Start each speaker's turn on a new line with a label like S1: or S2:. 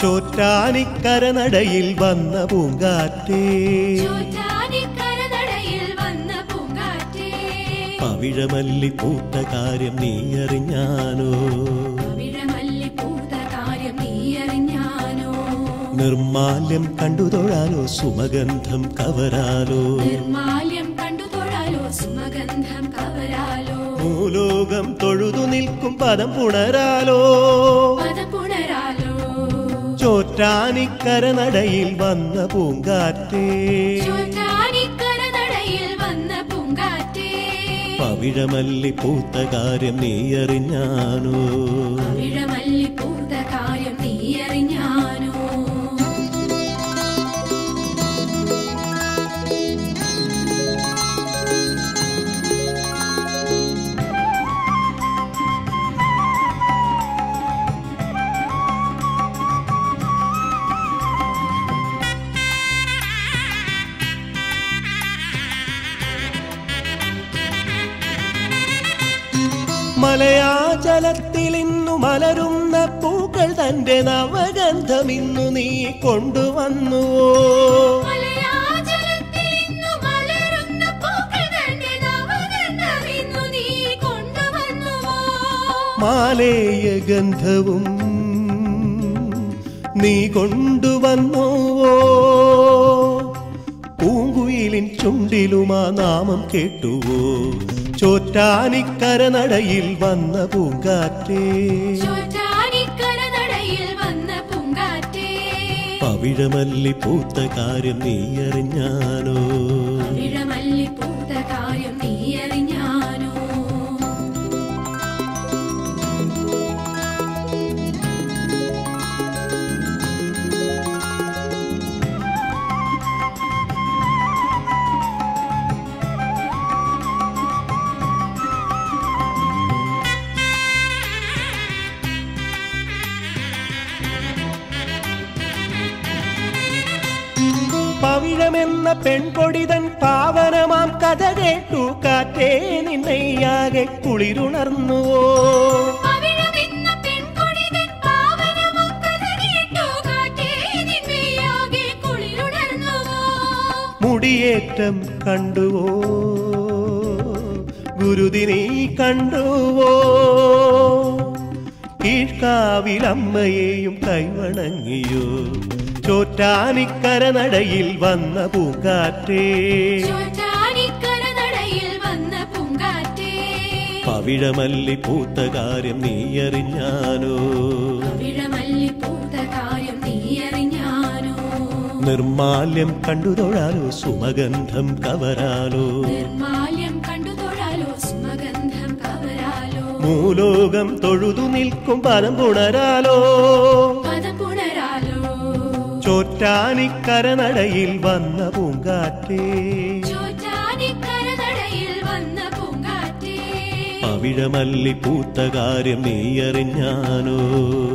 S1: ചോറ്റാനിക്കരനടയിൽ വന്ന പൂങ്കാറ്റേ
S2: ചോറ്റാനിക്കരനടയിൽ വന്ന പൂങ്കാറ്റേ
S1: പവിഴമല്ലി പൂത്ത കാര്യം നീ അറിഞ്ഞാനോ
S2: പവിഴമല്ലി പൂത്ത കാര്യം നീ അറിഞ്ഞാനോ
S1: നിർമാല്യം കണ്ടു തൊഴാലോ സുമഗന്ധം കവരാലോ
S2: നിർമാല്യം കണ്ടു തൊഴാലോ സുമഗന്ധം കവരാലോ
S1: ഭൂലോകം തൊഴുതു നിൽക്കും പദം പുണരാലോ
S2: പദം പുണരാലോ
S1: ചോറ്റാനിക്കരനടയിൽ വന്ന പൂങ്കാറ്റേ
S2: ചോറ്റാനിക്കരനടയിൽ വന്ന പൂങ്കാറ്റേ
S1: പവിഴമല്ലി പൂത്ത കാര്യം നീ അറിഞ്ഞാനോ
S2: പവിഴമല്ലി പൂത്ത കാര്യം നീ അറിഞ്ഞാനോ
S1: മലയാചലത്തിൽ ഇന്നു മലരുന്ന പൂക്കൾ തന്റെ നവഗന്ധം ഇന്നു നീ കൊണ്ടുവന്നുവോ
S2: മലയാചലത്തിൽ ഇന്നു മലരുന്ന പൂക്കൾ തന്റെ നവഗന്ധം ഇന്നു നീ കൊണ്ടുവന്നുവോ?
S1: മാലേയ ഗന്ധവും നീ കൊണ്ടുവന്നുവോ പൂങ്കുയിലിൻ ചുണ്ടിലുമാ നാമം കേട്ടുവോ ചോറ്റാനിക്കരനടയിൽ വന്ന പൂങ്കാറ്റേ
S2: ചോറ്റാനിക്കരനടയിൽ വന്ന പൂങ്കാറ്റേ.
S1: പവിഴമല്ലി പൂത്ത കാര്യം നീ അറിഞ്ഞാനോ
S2: പവിഴമല്ലി പൂത്ത കാര്യം നീ അറിഞ്ഞാനോ?
S1: പവിഴമെന്ന പെൺകൊടിതൻ പാവനമാം കഥ കേട്ടു കാറ്റേ നിന്നയ്യാകെ കുളിരുണർന്നുവോ
S2: പവിഴമെന്ന പെൺകൊടിതൻ പാവനമക്കഥ കേട്ടു കാറ്റേ നിന്നെയാകെ കുളിരുണർന്നുവോ?
S1: മുടിയേറ്റം കണ്ടുവോ ഗുരുതിനി കണ്ടുവോ കീഴ്ക്കാവിലമ്മയെയും കൈവണങ്ങിയോ ചോറ്റാനിക്കരനടയിൽ വന്ന പൂങ്കാറ്റേ
S2: ചോറ്റാനിക്കരനടയിൽ വന്ന പൂങ്കാറ്റേ.
S1: പവിഴമല്ലി പൂത്ത കാര്യം നീ അറിഞ്ഞാനോ
S2: പവിഴമല്ലി പൂത്ത കാര്യം നീ അറിഞ്ഞാനോ?
S1: നിർമാല്യം കണ്ടു തൊഴാലോ സുമഗന്ധം കവരാലോ
S2: നിർമാല്യം കണ്ടു തൊഴാലോ സുമഗന്ധം കവരാലോ
S1: മൂലോകം തൊഴുതു നിൽക്കും പദം പുണരാലോ
S2: പദം പുണരാലോ
S1: ചോറ്റാനിക്കരനടയിൽ വന്ന പൂങ്കാറ്റേ
S2: ചോറ്റാനിക്കരനടയിൽ വന്ന പൂങ്കാറ്റേ
S1: പവിഴമല്ലി പൂത്ത കാര്യം നീ അറിഞ്ഞാനോ